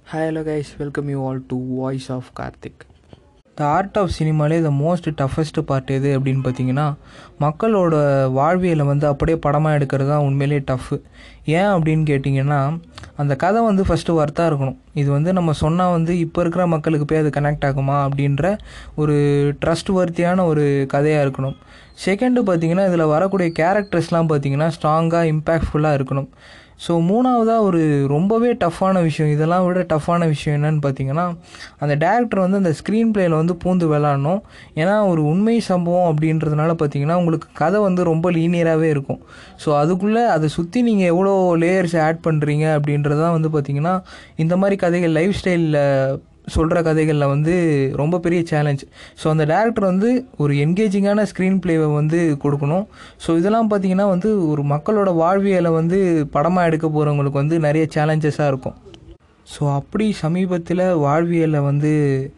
Hi, hello guys, welcome you all to Voice of Karthik. The art of சினிமாலே the most toughest part எது அப்படின்னு பார்த்தீங்கன்னா மக்களோட வாழ்வியலை வந்து அப்படியே படமாக எடுக்கிறது தான் உண்மையிலே டஃப்பு ஏன் அப்படின்னு கேட்டிங்கன்னா அந்த கதை வந்து ஃபஸ்ட்டு ஒர்த்தாக இருக்கணும் இது வந்து நம்ம சொன்னால் வந்து இப்போ இருக்கிற மக்களுக்கு போய் அது கனெக்ட் ஆகுமா அப்படின்ற ஒரு ட்ரஸ்ட் வர்த்தியான ஒரு கதையாக இருக்கணும் செகண்டு பார்த்தீங்கன்னா இதில் வரக்கூடிய கேரக்டர்ஸ்லாம் பார்த்தீங்கன்னா ஸ்ட்ராங்காக இம்பேக்ட்ஃபுல்லாக இருக்கணும் ஸோ மூணாவதாக ஒரு ரொம்பவே டஃப்பான விஷயம் இதெல்லாம் விட டஃப்பான விஷயம் என்னன்னு பார்த்தீங்கன்னா அந்த டேரக்டர் வந்து அந்த ஸ்க்ரீன் பிளேயில் வந்து பூந்து விளாடணும் ஏன்னா ஒரு உண்மை சம்பவம் அப்படின்றதுனால பார்த்தீங்கன்னா உங்களுக்கு கதை வந்து ரொம்ப லீனியராகவே இருக்கும் ஸோ அதுக்குள்ளே அதை சுற்றி நீங்கள் எவ்வளோ லேயர்ஸ் ஆட் பண்ணுறீங்க அப்படின்றதான் வந்து பார்த்தீங்கன்னா இந்த மாதிரி கதைகள் லைஃப் ஸ்டைலில் சொல்கிற கதைகளில் வந்து ரொம்ப பெரிய சேலஞ்ச் ஸோ அந்த டேரக்டர் வந்து ஒரு என்கேஜிங்கான ஸ்க்ரீன் பிளேவை வந்து கொடுக்கணும் ஸோ இதெல்லாம் பார்த்தீங்கன்னா வந்து ஒரு மக்களோட வாழ்வியலை வந்து படமாக எடுக்க போகிறவங்களுக்கு வந்து நிறைய சேலஞ்சஸாக இருக்கும் ஸோ அப்படி சமீபத்தில் வாழ்வியலை வந்து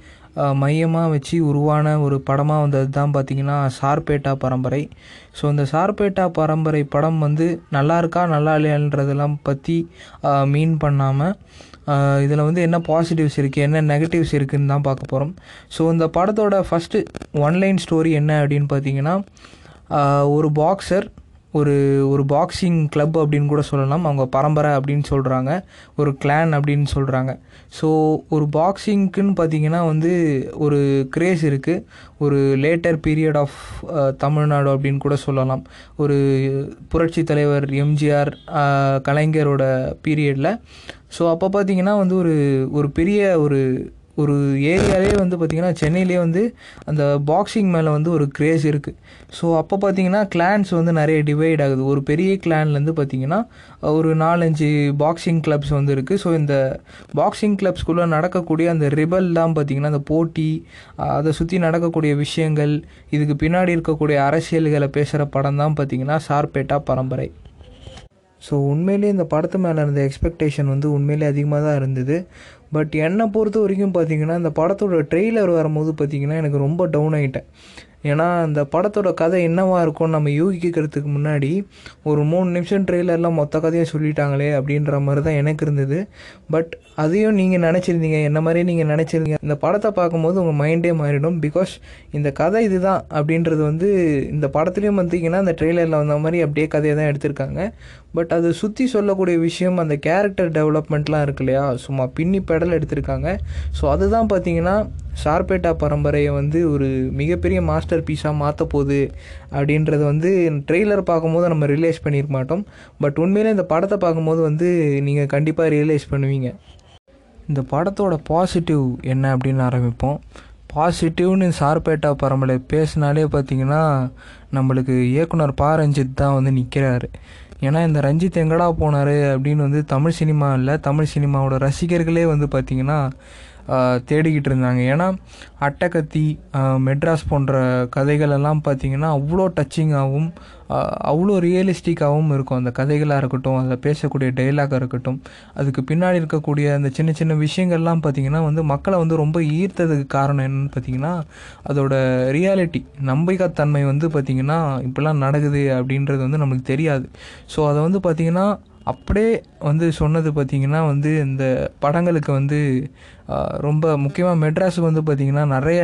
மையமாக வச்சு உருவான ஒரு படமாக வந்தது தான் பார்த்திங்கன்னா சார்பேட்டா பரம்பரை ஸோ இந்த சார்பேட்டா பரம்பரை படம் வந்து நல்லா இருக்கா நல்லா இல்லையான்றதெல்லாம் பற்றி மீன் பண்ணாமல் இதில் வந்து என்ன பாசிட்டிவ்ஸ் இருக்குது என்ன நெகட்டிவ்ஸ் இருக்குதுன்னு தான் பார்க்க போகிறோம் ஸோ இந்த படத்தோட ஃபஸ்ட்டு ஒன்லைன் ஸ்டோரி என்ன அப்படின்னு பார்த்தீங்கன்னா ஒரு பாக்ஸர் ஒரு ஒரு பாக்ஸிங் கிளப் அப்படின்னு கூட சொல்லலாம் அவங்க பரம்பரை அப்படின்னு சொல்கிறாங்க ஒரு கிளான் அப்படின்னு சொல்கிறாங்க ஸோ ஒரு பாக்ஸிங்க்குன்னு பார்த்தீங்கன்னா வந்து ஒரு கிரேஸ் இருக்குது ஒரு லேட்டர் பீரியட் ஆஃப் தமிழ்நாடு அப்படின்னு கூட சொல்லலாம் ஒரு புரட்சி தலைவர் எம்ஜிஆர் கலைஞரோட பீரியடில் ஸோ அப்போ பார்த்தீங்கன்னா வந்து ஒரு ஒரு பெரிய ஒரு ஒரு ஏரியாலே வந்து பார்த்திங்கன்னா சென்னையிலே வந்து அந்த பாக்ஸிங் மேலே வந்து ஒரு க்ரேஸ் இருக்குது ஸோ அப்போ பார்த்தீங்கன்னா கிளான்ஸ் வந்து நிறைய டிவைட் ஆகுது ஒரு பெரிய கிளான்லேருந்து பார்த்திங்கன்னா ஒரு நாலஞ்சு பாக்ஸிங் கிளப்ஸ் வந்து இருக்குது ஸோ இந்த பாக்ஸிங் கிளப்ஸ்குள்ளே நடக்கக்கூடிய அந்த ரிபல்லாம் பார்த்திங்கன்னா அந்த போட்டி அதை சுற்றி நடக்கக்கூடிய விஷயங்கள் இதுக்கு பின்னாடி இருக்கக்கூடிய அரசியல்களை பேசுகிற படம் தான் பார்த்திங்கன்னா சார்பேட்டா பரம்பரை ஸோ உண்மையிலே இந்த படத்து மேலே இருந்த எக்ஸ்பெக்டேஷன் வந்து உண்மையிலே அதிகமாக தான் இருந்தது பட் என்னை பொறுத்த வரைக்கும் பார்த்தீங்கன்னா இந்த படத்தோட ட்ரெய்லர் வரும்போது பார்த்தீங்கன்னா எனக்கு ரொம்ப டவுன் ஆகிட்டேன் ஏன்னா அந்த படத்தோட கதை என்னவாக இருக்கும்னு நம்ம யூகிக்கிறதுக்கு முன்னாடி ஒரு மூணு நிமிஷம் ட்ரெய்லரில் மொத்த கதையும் சொல்லிட்டாங்களே அப்படின்ற மாதிரி தான் எனக்கு இருந்தது பட் அதையும் நீங்கள் நினச்சிருந்தீங்க என்ன மாதிரி நீங்கள் நினச்சிருந்தீங்க இந்த படத்தை பார்க்கும்போது உங்கள் மைண்டே மாறிடும் பிகாஸ் இந்த கதை இதுதான் அப்படின்றது வந்து இந்த படத்துலேயும் பார்த்தீங்கன்னா அந்த ட்ரெய்லரில் வந்த மாதிரி அப்படியே கதையை தான் எடுத்திருக்காங்க பட் அது சுற்றி சொல்லக்கூடிய விஷயம் அந்த கேரக்டர் டெவலப்மெண்ட்லாம் இருக்கு இல்லையா சும்மா பின்னி பெடல் எடுத்திருக்காங்க ஸோ அதுதான் பார்த்தீங்கன்னா சார்பேட்டா பரம்பரையை வந்து ஒரு மிகப்பெரிய மாஸ்டர் பீஸாக மாற்ற போகுது அப்படின்றத வந்து ட்ரெய்லர் பார்க்கும்போது நம்ம ரியலைஸ் பண்ணியிருக்க மாட்டோம் பட் உண்மையிலே இந்த படத்தை பார்க்கும்போது வந்து நீங்கள் கண்டிப்பாக ரியலைஸ் பண்ணுவீங்க இந்த படத்தோட பாசிட்டிவ் என்ன அப்படின்னு ஆரம்பிப்போம் பாசிட்டிவ்னு சார்பேட்டா பரம்பரை பேசினாலே பார்த்தீங்கன்னா நம்மளுக்கு இயக்குனர் பா ரஞ்சித் தான் வந்து நிற்கிறாரு ஏன்னா இந்த ரஞ்சித் எங்கடா போனார் அப்படின்னு வந்து தமிழ் சினிமா இல்லை தமிழ் சினிமாவோட ரசிகர்களே வந்து பார்த்திங்கன்னா தேடிக்கிட்டு இருந்தாங்க ஏன்னா அட்டகத்தி மெட்ராஸ் போன்ற கதைகள் எல்லாம் பார்த்திங்கன்னா அவ்வளோ டச்சிங்காகவும் அவ்வளோ ரியலிஸ்டிக்காகவும் இருக்கும் அந்த கதைகளாக இருக்கட்டும் அதில் பேசக்கூடிய டைலாகாக இருக்கட்டும் அதுக்கு பின்னாடி இருக்கக்கூடிய அந்த சின்ன சின்ன விஷயங்கள்லாம் பார்த்திங்கன்னா வந்து மக்களை வந்து ரொம்ப ஈர்த்ததுக்கு காரணம் என்னென்னு பார்த்திங்கன்னா அதோட ரியாலிட்டி நம்பிக்கைத்தன்மை வந்து பார்த்திங்கன்னா இப்படிலாம் நடக்குது அப்படின்றது வந்து நம்மளுக்கு தெரியாது ஸோ அதை வந்து பார்த்திங்கன்னா அப்படியே வந்து சொன்னது பார்த்திங்கன்னா வந்து இந்த படங்களுக்கு வந்து ரொம்ப முக்கியமாக மெட்ராஸுக்கு வந்து பார்த்திங்கன்னா நிறைய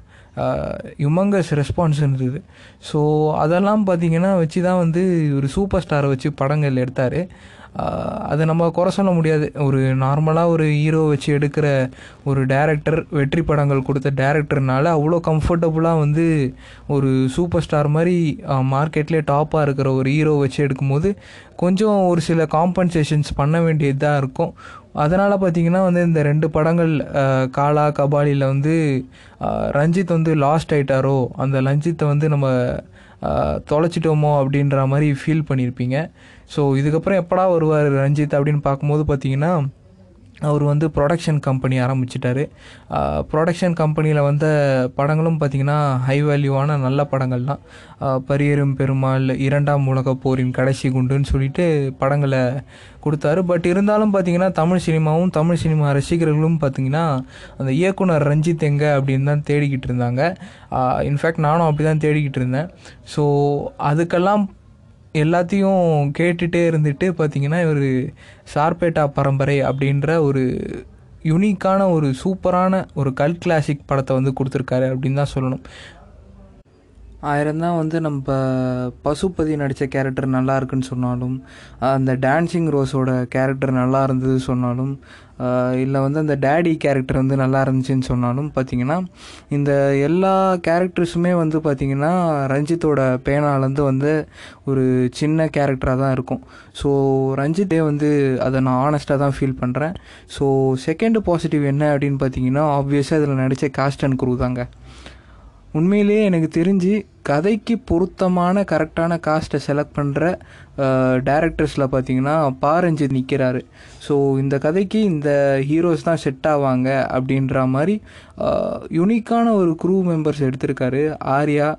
யுமங்கஸ் ரெஸ்பான்ஸ் இருந்தது ஸோ அதெல்லாம் பார்த்திங்கன்னா வச்சு தான் வந்து ஒரு சூப்பர் ஸ்டாரை வச்சு படங்கள் எடுத்தார் அதை நம்ம குறை சொல்ல முடியாது ஒரு நார்மலாக ஒரு ஹீரோ வச்சு எடுக்கிற ஒரு டேரக்டர் வெற்றி படங்கள் கொடுத்த டேரக்டர்னால அவ்வளோ கம்ஃபர்டபுளாக வந்து ஒரு சூப்பர் ஸ்டார் மாதிரி மார்க்கெட்லேயே டாப்பாக இருக்கிற ஒரு ஹீரோ வச்சு எடுக்கும்போது கொஞ்சம் ஒரு சில காம்பன்சேஷன்ஸ் பண்ண வேண்டியது தான் இருக்கும் அதனால் பார்த்திங்கன்னா வந்து இந்த ரெண்டு படங்கள் காலா கபாலியில் வந்து ரஞ்சித் வந்து லாஸ்ட் ஆயிட்டாரோ அந்த ரஞ்சித்தை வந்து நம்ம தொலைச்சிட்டோமோ அப்படின்ற மாதிரி ஃபீல் பண்ணியிருப்பீங்க ஸோ இதுக்கப்புறம் எப்படா வருவார் ரஞ்சித் அப்படின்னு பார்க்கும்போது பார்த்தீங்கன்னா அவர் வந்து ப்ரொடக்ஷன் கம்பெனி ஆரம்பிச்சிட்டாரு ப்ரொடக்ஷன் கம்பெனியில் வந்த படங்களும் பார்த்திங்கன்னா ஹை வேல்யூவான நல்ல படங்கள் தான் பரியரும் பெருமாள் இரண்டாம் உலக போரின் கடைசி குண்டுன்னு சொல்லிட்டு படங்களை கொடுத்தாரு பட் இருந்தாலும் பார்த்திங்கன்னா தமிழ் சினிமாவும் தமிழ் சினிமா ரசிகர்களும் பார்த்திங்கன்னா அந்த இயக்குனர் ரஞ்சித் எங்கே அப்படின்னு தான் தேடிக்கிட்டு இருந்தாங்க இன்ஃபேக்ட் நானும் அப்படி தான் தேடிக்கிட்டு இருந்தேன் ஸோ அதுக்கெல்லாம் எல்லாத்தையும் கேட்டுகிட்டே இருந்துட்டு பார்த்தீங்கன்னா இவர் சார்பேட்டா பரம்பரை அப்படின்ற ஒரு யுனிக்கான ஒரு சூப்பரான ஒரு கல் கிளாசிக் படத்தை வந்து கொடுத்துருக்காரு அப்படின்னு தான் சொல்லணும் ஆயிரம் தான் வந்து நம்ம பசுபதி நடித்த கேரக்டர் நல்லா இருக்குன்னு சொன்னாலும் அந்த டான்சிங் ரோஸோட கேரக்டர் நல்லா இருந்தது சொன்னாலும் இல்லை வந்து அந்த டேடி கேரக்டர் வந்து நல்லா இருந்துச்சுன்னு சொன்னாலும் பார்த்தீங்கன்னா இந்த எல்லா கேரக்டர்ஸுமே வந்து பார்த்திங்கன்னா ரஞ்சித்தோட பேனாலேருந்து வந்து ஒரு சின்ன கேரக்டராக தான் இருக்கும் ஸோ ரஞ்சித்தே வந்து அதை நான் ஆனஸ்ட்டாக தான் ஃபீல் பண்ணுறேன் ஸோ செகண்ட் பாசிட்டிவ் என்ன அப்படின்னு பார்த்தீங்கன்னா ஆப்வியஸாக இதில் நடித்த காஸ்ட் அண்ட் குரூ தாங்க உண்மையிலேயே எனக்கு தெரிஞ்சு கதைக்கு பொருத்தமான கரெக்டான காஸ்ட்டை செலக்ட் பண்ணுற டேரக்டர்ஸில் பார்த்தீங்கன்னா பாரஞ்சித் நிற்கிறாரு ஸோ இந்த கதைக்கு இந்த ஹீரோஸ் தான் செட் ஆவாங்க அப்படின்ற மாதிரி யுனிக்கான ஒரு குரூ மெம்பர்ஸ் எடுத்திருக்காரு ஆர்யா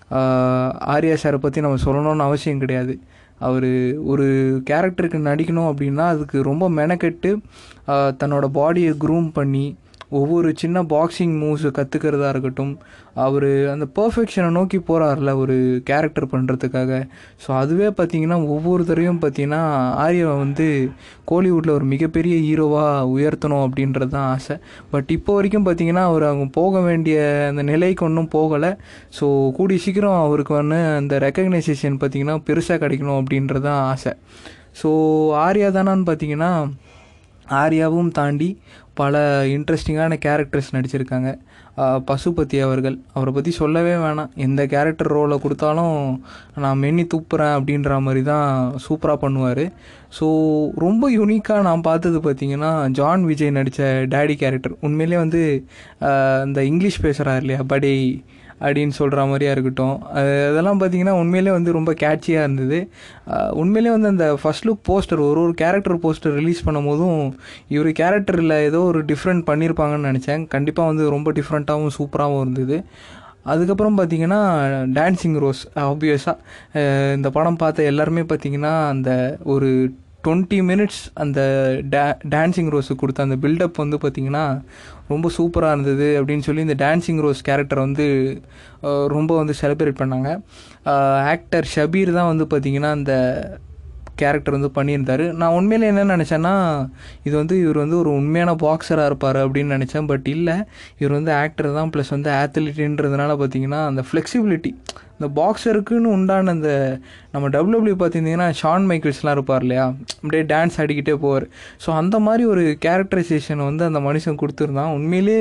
ஆர்யா சாரை பற்றி நம்ம சொல்லணும்னு அவசியம் கிடையாது அவர் ஒரு கேரக்டருக்கு நடிக்கணும் அப்படின்னா அதுக்கு ரொம்ப மெனக்கெட்டு தன்னோட பாடியை க்ரூம் பண்ணி ஒவ்வொரு சின்ன பாக்ஸிங் மூவ்ஸை கற்றுக்கிறதா இருக்கட்டும் அவர் அந்த பர்ஃபெக்ஷனை நோக்கி போகிறார்ல ஒரு கேரக்டர் பண்ணுறதுக்காக ஸோ அதுவே பார்த்திங்கன்னா ஒவ்வொரு தடவையும் பார்த்திங்கன்னா ஆர்யாவை வந்து கோலிவுட்டில் ஒரு மிகப்பெரிய ஹீரோவாக உயர்த்தணும் அப்படின்றது தான் ஆசை பட் இப்போ வரைக்கும் பார்த்திங்கன்னா அவர் அவங்க போக வேண்டிய அந்த நிலைக்கு ஒன்றும் போகலை ஸோ கூடிய சீக்கிரம் அவருக்கு வந்து அந்த ரெக்கக்னைசேஷன் பார்த்திங்கன்னா பெருசாக கிடைக்கணும் அப்படின்றது தான் ஆசை ஸோ ஆர்யா தானான்னு பார்த்தீங்கன்னா ஆர்யாவும் தாண்டி பல இன்ட்ரெஸ்டிங்கான கேரக்டர்ஸ் நடிச்சிருக்காங்க பசுபதி அவர்கள் அவரை பற்றி சொல்லவே வேணாம் எந்த கேரக்டர் ரோலை கொடுத்தாலும் நான் மென்னி தூப்புறேன் அப்படின்ற மாதிரி தான் சூப்பராக பண்ணுவார் ஸோ ரொம்ப யூனிக்காக நான் பார்த்தது பார்த்தீங்கன்னா ஜான் விஜய் நடித்த டேடி கேரக்டர் உண்மையிலே வந்து இந்த இங்கிலீஷ் பேசுகிறார் இல்லையா படி அப்படின்னு சொல்கிற மாதிரியா இருக்கட்டும் அதெல்லாம் பார்த்தீங்கன்னா உண்மையிலே வந்து ரொம்ப கேட்சியாக இருந்தது உண்மையிலே வந்து அந்த ஃபஸ்ட் லுக் போஸ்டர் ஒரு ஒரு கேரக்டர் போஸ்டர் ரிலீஸ் பண்ணும் போதும் இவர் கேரக்டரில் ஏதோ ஒரு டிஃப்ரெண்ட் பண்ணியிருப்பாங்கன்னு நினச்சேன் கண்டிப்பாக வந்து ரொம்ப டிஃப்ரெண்ட்டாகவும் சூப்பராகவும் இருந்தது அதுக்கப்புறம் பார்த்தீங்கன்னா டான்சிங் ரோஸ் ஆப்வியஸாக இந்த படம் பார்த்த எல்லாருமே பார்த்தீங்கன்னா அந்த ஒரு டுவெண்ட்டி மினிட்ஸ் அந்த டே டான்சிங் ரோஸுக்கு கொடுத்த அந்த பில்டப் வந்து பார்த்திங்கன்னா ரொம்ப சூப்பராக இருந்தது அப்படின்னு சொல்லி இந்த டான்சிங் ரோஸ் கேரக்டர் வந்து ரொம்ப வந்து செலிப்ரேட் பண்ணாங்க ஆக்டர் ஷபீர் தான் வந்து பார்த்திங்கன்னா அந்த கேரக்டர் வந்து பண்ணியிருந்தார் நான் உண்மையிலே என்ன நினச்சேன்னா இது வந்து இவர் வந்து ஒரு உண்மையான பாக்ஸராக இருப்பார் அப்படின்னு நினச்சேன் பட் இல்லை இவர் வந்து ஆக்டர் தான் ப்ளஸ் வந்து ஆத்லெட்டுன்றதுனால பார்த்தீங்கன்னா அந்த ஃப்ளெக்சிபிலிட்டி இந்த பாக்ஸருக்குன்னு உண்டான அந்த நம்ம டபிள்யூபிள்யூ பார்த்திங்கன்னா ஷான் மைக்கிள்ஸ்லாம் இருப்பார் இல்லையா அப்படியே டான்ஸ் ஆடிக்கிட்டே போவார் ஸோ அந்த மாதிரி ஒரு கேரக்டரைசேஷன் வந்து அந்த மனுஷன் கொடுத்துருந்தான் உண்மையிலே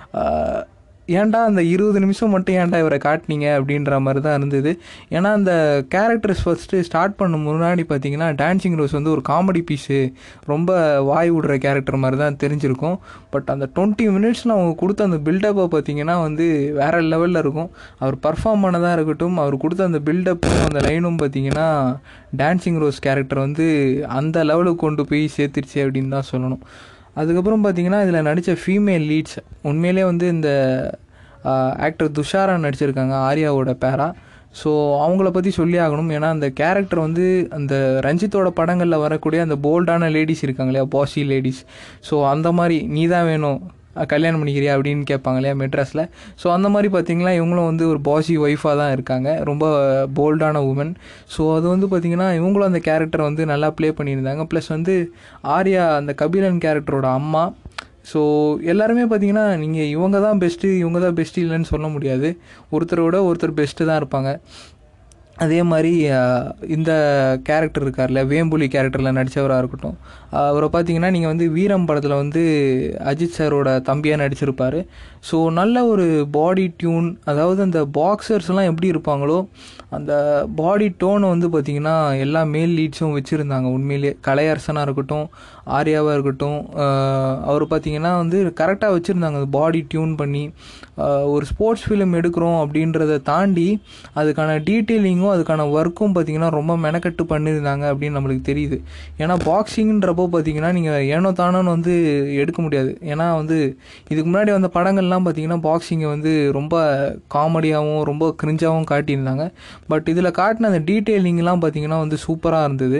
ஏன்டா அந்த இருபது நிமிஷம் மட்டும் ஏன்டா இவரை காட்டினீங்க அப்படின்ற மாதிரி தான் இருந்தது ஏன்னா அந்த கேரக்டர்ஸ் ஃபஸ்ட்டு ஸ்டார்ட் பண்ண முன்னாடி பார்த்தீங்கன்னா டான்சிங் ரோஸ் வந்து ஒரு காமெடி பீஸு ரொம்ப வாய் விடுற கேரக்டர் மாதிரி தான் தெரிஞ்சிருக்கும் பட் அந்த டுவெண்ட்டி மினிட்ஸில் அவங்க கொடுத்த அந்த பில்டப்பை பார்த்தீங்கன்னா வந்து வேறு லெவலில் இருக்கும் அவர் பர்ஃபார்ம் பண்ணதாக இருக்கட்டும் அவர் கொடுத்த அந்த பில்டப்பும் அந்த லைனும் பார்த்தீங்கன்னா டான்சிங் ரோஸ் கேரக்டர் வந்து அந்த லெவலுக்கு கொண்டு போய் சேர்த்துருச்சு அப்படின்னு தான் சொல்லணும் அதுக்கப்புறம் பார்த்தீங்கன்னா இதில் நடித்த ஃபீமேல் லீட்ஸ் உண்மையிலே வந்து இந்த ஆக்டர் துஷாரா நடிச்சிருக்காங்க ஆர்யாவோட பேரா ஸோ அவங்கள பற்றி சொல்லி ஆகணும் ஏன்னா அந்த கேரக்டர் வந்து அந்த ரஞ்சித்தோட படங்களில் வரக்கூடிய அந்த போல்டான லேடிஸ் இருக்காங்க இல்லையா பாசி லேடிஸ் ஸோ அந்த மாதிரி நீ தான் வேணும் கல்யாணம் பண்ணிக்கிறியா அப்படின்னு கேட்பாங்க இல்லையா மெட்ராஸில் ஸோ அந்த மாதிரி பார்த்தீங்கன்னா இவங்களும் வந்து ஒரு பாசி ஒய்ஃபாக தான் இருக்காங்க ரொம்ப போல்டான உமன் ஸோ அது வந்து பார்த்திங்கன்னா இவங்களும் அந்த கேரக்டரை வந்து நல்லா ப்ளே பண்ணியிருந்தாங்க ப்ளஸ் வந்து ஆர்யா அந்த கபிலன் கேரக்டரோட அம்மா ஸோ எல்லாருமே பார்த்தீங்கன்னா நீங்கள் இவங்க தான் பெஸ்ட்டு இவங்க தான் பெஸ்ட்டு இல்லைன்னு சொல்ல முடியாது ஒருத்தரோட ஒருத்தர் பெஸ்ட்டு தான் இருப்பாங்க அதே மாதிரி இந்த கேரக்டர் இருக்கார்ல வேம்புலி கேரக்டரில் நடித்தவராக இருக்கட்டும் அவரை பார்த்தீங்கன்னா நீங்கள் வந்து வீரம் படத்தில் வந்து அஜித் சாரோட தம்பியாக நடிச்சிருப்பார் ஸோ நல்ல ஒரு பாடி டியூன் அதாவது அந்த பாக்ஸர்ஸ்லாம் எப்படி இருப்பாங்களோ அந்த பாடி டோனை வந்து பார்த்திங்கன்னா எல்லா மேல் லீட்ஸும் வச்சுருந்தாங்க உண்மையிலேயே கலையரசனாக இருக்கட்டும் ஆர்யாவாக இருக்கட்டும் அவர் பார்த்திங்கன்னா வந்து கரெக்டாக வச்சுருந்தாங்க அந்த பாடி டியூன் பண்ணி ஒரு ஸ்போர்ட்ஸ் ஃபிலிம் எடுக்கிறோம் அப்படின்றத தாண்டி அதுக்கான டீட்டெயிலிங்கும் அதுக்கான ஒர்க்கும் பார்த்திங்கன்னா ரொம்ப மெனக்கட்டு பண்ணியிருந்தாங்க அப்படின்னு நம்மளுக்கு தெரியுது ஏன்னா பாக்ஸிங்ன்றப்போ பார்த்திங்கன்னா நீங்கள் ஏனோ தானோன்னு வந்து எடுக்க முடியாது ஏன்னா வந்து இதுக்கு முன்னாடி வந்த படங்கள்லாம் பார்த்திங்கன்னா பாக்ஸிங்கை வந்து ரொம்ப காமெடியாகவும் ரொம்ப கிரிஞ்சாகவும் காட்டியிருந்தாங்க பட் இதில் காட்டின அந்த டீட்டெயிலிங்லாம் பார்த்திங்கன்னா வந்து சூப்பராக இருந்தது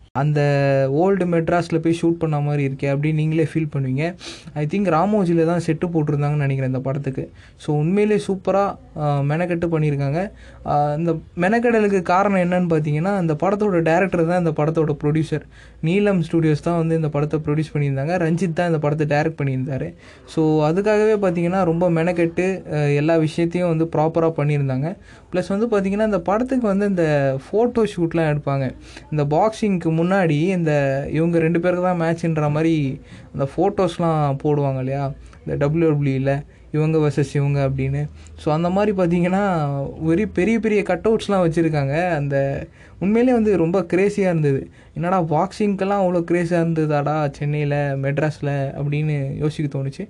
அந்த ஓல்டு மெட்ராஸில் போய் ஷூட் பண்ண மாதிரி இருக்கே அப்படின்னு நீங்களே ஃபீல் பண்ணுவீங்க ஐ திங்க் ராமோஜியில் தான் செட்டு போட்டிருந்தாங்கன்னு நினைக்கிறேன் இந்த படத்துக்கு ஸோ உண்மையிலே சூப்பராக மெனக்கெட்டு பண்ணியிருக்காங்க ஆஹ் இந்த மெனக்கெடலுக்கு காரணம் என்னன்னு பார்த்தீங்கன்னா இந்த படத்தோட டேரக்டர் தான் இந்த படத்தோட ப்ரொடியூசர் நீலம் ஸ்டுடியோஸ் தான் வந்து இந்த படத்தை ப்ரொடியூஸ் பண்ணியிருந்தாங்க ரஞ்சித் தான் இந்த படத்தை டைரக்ட் பண்ணியிருந்தாரு ஸோ அதுக்காகவே பார்த்தீங்கன்னா ரொம்ப மெனக்கெட்டு அஹ் எல்லா விஷயத்தையும் வந்து ப்ராப்பராக பண்ணியிருந்தாங்க ப்ளஸ் வந்து பார்த்தீங்கன்னா இந்த படத்துக்கு வந்து இந்த ஃபோட்டோ ஷூட்லாம் எடுப்பாங்க இந்த பாக்ஸிங்க்கு முன்னாடி இந்த இவங்க ரெண்டு பேருக்கு தான் மேட்ச்ன்ற மாதிரி அந்த ஃபோட்டோஸ்லாம் போடுவாங்க இல்லையா இந்த டபிள்யூடபிள்யூவில் இவங்க வர்சஸ் இவங்க அப்படின்னு ஸோ அந்த மாதிரி பார்த்தீங்கன்னா வெரி பெரிய பெரிய கட் அவுட்ஸ்லாம் வச்சுருக்காங்க அந்த உண்மையிலே வந்து ரொம்ப க்ரேஸியாக இருந்தது என்னடா பாக்ஸிங்க்கெல்லாம் அவ்வளோ க்ரேஸாக இருந்ததாடா சென்னையில் மெட்ராஸில் அப்படின்னு யோசிக்க தோணுச்சு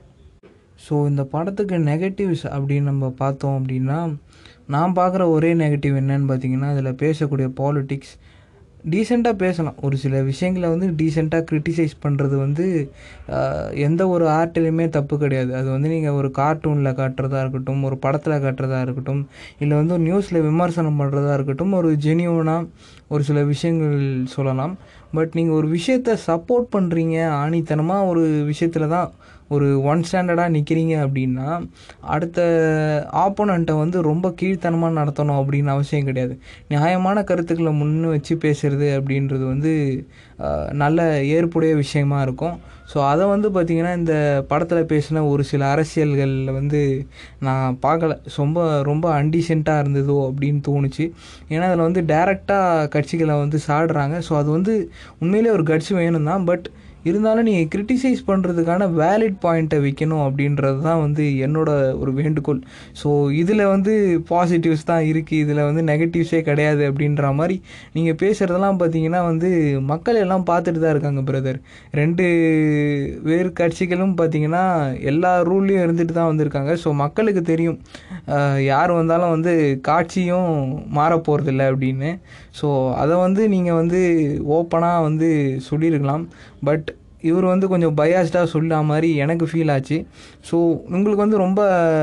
ஸோ இந்த படத்துக்கு நெகட்டிவ்ஸ் அப்படின்னு நம்ம பார்த்தோம் அப்படின்னா நான் பார்க்குற ஒரே நெகட்டிவ் என்னன்னு பார்த்தீங்கன்னா அதில் பேசக்கூடிய பாலிட்டிக்ஸ் டீசெண்டாக பேசலாம் ஒரு சில விஷயங்களை வந்து டீசெண்டாக க்ரிட்டிசைஸ் பண்ணுறது வந்து ஆஹ், எந்த ஒரு ஆர்ட்லேயுமே தப்பு கிடையாது அது வந்து நீங்கள் ஒரு கார்ட்டூனில் காட்டுறதா இருக்கட்டும் ஒரு படத்தில் காட்டுறதா இருக்கட்டும் இல்லை வந்து ஒரு நியூஸில் விமர்சனம் பண்ணுறதா இருக்கட்டும் ஒரு ஜெனியூனாக ஒரு சில விஷயங்கள் சொல்லலாம் பட் நீங்கள் ஒரு விஷயத்தை சப்போர்ட் பண்ணுறீங்க ஆணித்தனமாக ஒரு விஷயத்தில் தான் ஒரு ஒன் ஸ்டாண்டர்டாக நிற்கிறீங்க அப்படின்னா அடுத்த ஆப்போனண்ட்டை வந்து ரொம்ப கீழ்த்தனமாக நடத்தணும் அப்படின்னு அவசியம் கிடையாது நியாயமான கருத்துக்களை முன்னு வச்சு பேசுறது அப்படின்றது வந்து ஆஹ், நல்ல ஏற்புடைய விஷயமா இருக்கும் ஸோ அதை வந்து பார்த்திங்கன்னா இந்த படத்தில் பேசின ஒரு சில அரசியல்களில் வந்து நான் பார்க்கல ரொம்ப ரொம்ப அன்டீசெண்டாக இருந்ததோ அப்படின்னு தோணுச்சு ஏன்னா அதில் வந்து டைரெக்டாக கட்சிகளை வந்து சாடுறாங்க ஸோ அது வந்து உண்மையிலே ஒரு கட்சி வேணும் தான் பட் இருந்தாலும் நீங்கள் கிரிட்டிசைஸ் பண்ணுறதுக்கான வேலிட் பாயிண்ட்டை வைக்கணும் அப்படின்றது தான் வந்து என்னோட ஒரு வேண்டுகோள் ஸோ இதில் வந்து பாசிட்டிவ்ஸ் தான் இருக்குது இதில் வந்து நெகட்டிவ்ஸே கிடையாது அப்படின்ற மாதிரி நீங்கள் பேசுகிறதெல்லாம் பார்த்தீங்கன்னா வந்து மக்கள் எல்லாம் பார்த்துட்டு தான் இருக்காங்க பிரதர் ரெண்டு வேறு கட்சிகளும் பார்த்தீங்கன்னா எல்லா ரூல்லையும் இருந்துட்டு தான் வந்திருக்காங்க ஸோ மக்களுக்கு தெரியும் அஹ், யார் வந்தாலும் வந்து காட்சியும் மாறப்போகிறதில்ல அப்படின்னு ஸோ அதை வந்து நீங்கள் வந்து ஓப்பனாக வந்து சொல்லியிருக்கலாம் பட் இவர் வந்து கொஞ்சம் பயாஸ்டாக சொல்ல மாதிரி எனக்கு ஃபீல் ஆச்சு ஸோ உங்களுக்கு வந்து ரொம்ப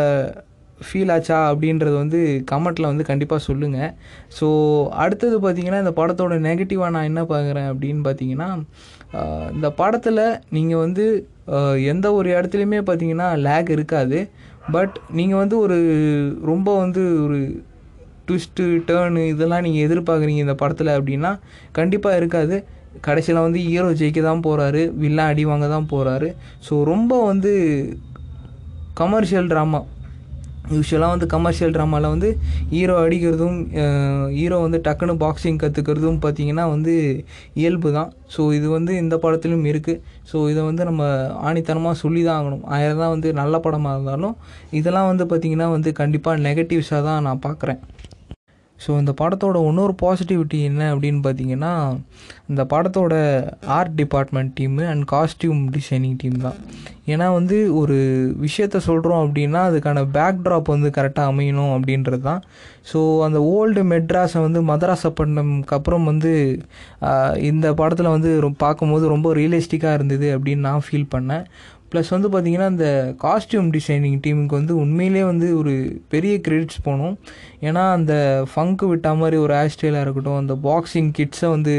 ஃபீல் ஆச்சா அப்படின்றது வந்து கமெண்ட்டில் வந்து கண்டிப்பாக சொல்லுங்கள் ஸோ அடுத்தது பார்த்தீங்கன்னா இந்த படத்தோட நெகட்டிவாக நான் என்ன பார்க்குறேன் அப்படின்னு பார்த்தீங்கன்னா ஆஹ், இந்த படத்தில் நீங்கள் வந்து ஆஹ், எந்த ஒரு இடத்துலையுமே பார்த்தீங்கன்னா லேக் இருக்காது பட் நீங்கள் வந்து ஒரு ரொம்ப வந்து ஒரு ட்விஸ்ட்டு டேர்னு இதெல்லாம் நீங்கள் எதிர்பார்க்குறீங்க இந்த படத்தில் அப்படின்னா கண்டிப்பாக இருக்காது கடைசியில் வந்து ஹீரோ ஜெயிக்க தான் போகிறாரு வில்லன் அடி வாங்க தான் போகிறாரு ஸோ ரொம்ப வந்து கமர்ஷியல் ட்ராமா யூஸ்வலாக வந்து கமர்ஷியல் ட்ராமாவில் வந்து ஹீரோ அடிக்கிறதும் ஹீரோ வந்து டக்குன்னு பாக்ஸிங் கற்றுக்கிறதும் பார்த்தீங்கன்னா வந்து இயல்பு தான் ஸோ இது வந்து இந்த படத்துலையும் இருக்குது ஸோ இதை வந்து நம்ம ஆணித்தனமாக சொல்லி தான் ஆகணும் ஆயிரம் தான் வந்து நல்ல படமாக இருந்தாலும் இதெல்லாம் வந்து பார்த்திங்கன்னா வந்து கண்டிப்பாக நெகட்டிவ்ஸாக தான் நான் பார்க்குறேன் ஸோ இந்த படத்தோட இன்னொரு பாசிட்டிவிட்டி என்ன அப்படின்னு பார்த்தீங்கன்னா இந்த படத்தோட art department team and costume designing team தான் ஏன்னா வந்து ஒரு விஷயத்த சொல்கிறோம் அப்படின்னா அதுக்கான பேக்ட்ராப் வந்து கரெக்டாக அமையணும் அப்படின்றது தான் ஸோ அந்த ஓல்டு மெட்ராஸை வந்து மதராசப்பட்டினம்க்கு அப்புறம் வந்து ஆஹ், இந்த படத்தில் வந்து ரொ- பார்க்கும்போது ரொம்ப ரியலிஸ்டிக்காக இருந்தது அப்படின்னு நான் ஃபீல் பண்ணேன் ப்ளஸ் வந்து பார்த்திங்கன்னா இந்த காஸ்டியூம் டிசைனிங் டீமுக்கு வந்து உண்மையிலே வந்து ஒரு பெரிய கிரெடிட்ஸ் போகணும் ஏன்னா அந்த ஃபங்க்கு விட்ட மாதிரி ஒரு ஹேர் ஸ்டைலாக இருக்கட்டும் அந்த பாக்ஸிங் கிட்ஸை வந்து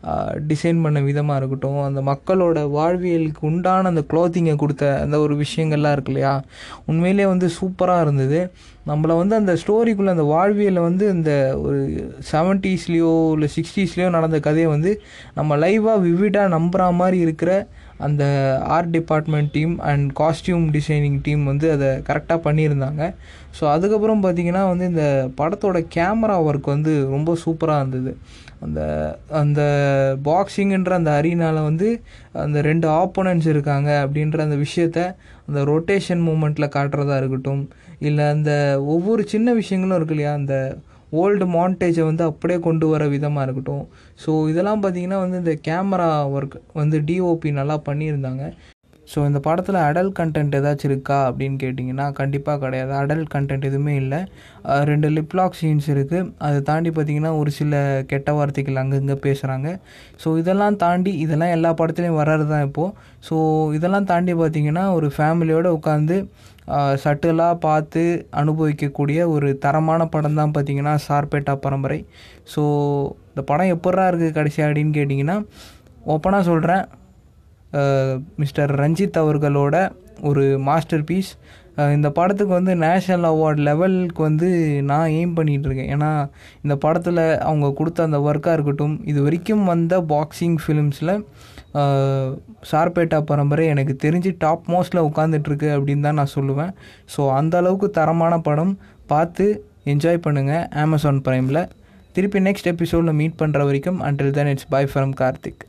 டிசைன் பண்ண விதமாக இருக்கட்டும் அந்த மக்களோட வாழ்வியலுக்கு உண்டான அந்த க்ளோத்திங்கை கொடுத்த அந்த ஒரு விஷயங்கள்லாம் இருக்கு இல்லையா உண்மையிலே வந்து சூப்பராக இருந்தது நம்மளை வந்து அந்த ஸ்டோரிக்குள்ளே அந்த வாழ்வியலை வந்து இந்த ஒரு செவன்ட்டீஸ்லேயோ இல்லை சிக்ஸ்டீஸ்லேயோ நடந்த கதையை வந்து நம்ம லைவாக விவிடாக நம்புகிற மாதிரி இருக்கிற அந்த art department team and costume designing team வந்து அதை கரெக்டாக பண்ணியிருந்தாங்க ஸோ அதுக்கப்புறம் பார்த்திங்கன்னா வந்து இந்த படத்தோட கேமரா ஒர்க் வந்து ரொம்ப சூப்பராக இருந்தது அந்த அந்த பாக்ஸிங்குன்ற அந்த அரீனாவில் வந்து அந்த ரெண்டு ஆப்போனன்ட்ஸ் இருக்காங்க அப்படின்ற அந்த விஷயத்த அந்த ரொட்டேஷன் மூமெண்ட்டில் காட்டுறதா இருக்கட்டும் இல்லை அந்த ஒவ்வொரு சின்ன விஷயங்களும் இருக்கு இல்லையா அந்த ஓல்டு மாண்டேஜை வந்து அப்படியே கொண்டு வர விதமாக இருக்கட்டும் ஸோ இதெல்லாம் பார்த்தீங்கன்னா வந்து இந்த கேமரா ஒர்க் வந்து டிஓபி நல்லா பண்ணியிருந்தாங்க ஸோ இந்த படத்தில் அடல்ட் கண்டென்ட் ஏதாச்சும் இருக்கா அப்படின்னு கேட்டிங்கன்னா கண்டிப்பாக கிடையாது அடல்ட் கண்டென்ட் எதுவுமே இல்லை அஹ் ரெண்டு லிப்லாக் சீன்ஸ் இருக்குது அதை தாண்டி பார்த்திங்கன்னா ஒரு சில கெட்ட வார்த்தைகள் அங்கங்கே பேசுகிறாங்க ஸோ இதெல்லாம் தாண்டி இதெல்லாம் எல்லா படத்துலையும் வர்றது தான் இப்போது ஸோ இதெல்லாம் தாண்டி பார்த்திங்கன்னா ஒரு ஃபேமிலியோடு உட்காந்து சட்டிலாக பார்த்து அனுபவிக்கக்கூடிய ஒரு தரமான படம் தான் பார்த்திங்கன்னா சார்பேட்டா பரம்பரை ஸோ இந்த படம் எப்பட்றா இருக்குது கடைசி அப்படின்னு கேட்டிங்கன்னா ஓப்பனாக சொல்கிறேன் மிஸ்டர் ரஞ்சித் அவர்களோட ஒரு மாஸ்டர் பீஸ் இந்த படத்துக்கு வந்து நேஷ்னல் அவார்ட் லெவலுக்கு வந்து நான் எய்ம் பண்ணிகிட்டு இருக்கேன் ஏன்னா இந்த படத்தில் அவங்க கொடுத்த அந்த ஒர்க்காக இருக்கட்டும் இது வரைக்கும் வந்த பாக்ஸிங் ஃபிலிம்ஸில் சார்பேட்டா பரம்பரை எனக்கு தெரிஞ்சு டாப் மோஸ்ட்டில் உட்காந்துட்ருக்கு அப்படின்னு தான் நான் சொல்லுவேன் ஸோ அந்த அளவுக்கு தரமான படம் பார்த்து என்ஜாய் பண்ணுங்கள் அமேசான் ப்ரைமில் திருப்பி நெக்ஸ்ட் எபிசோடில் மீட் பண்ணுற வரைக்கும் until then it's bye from Karthik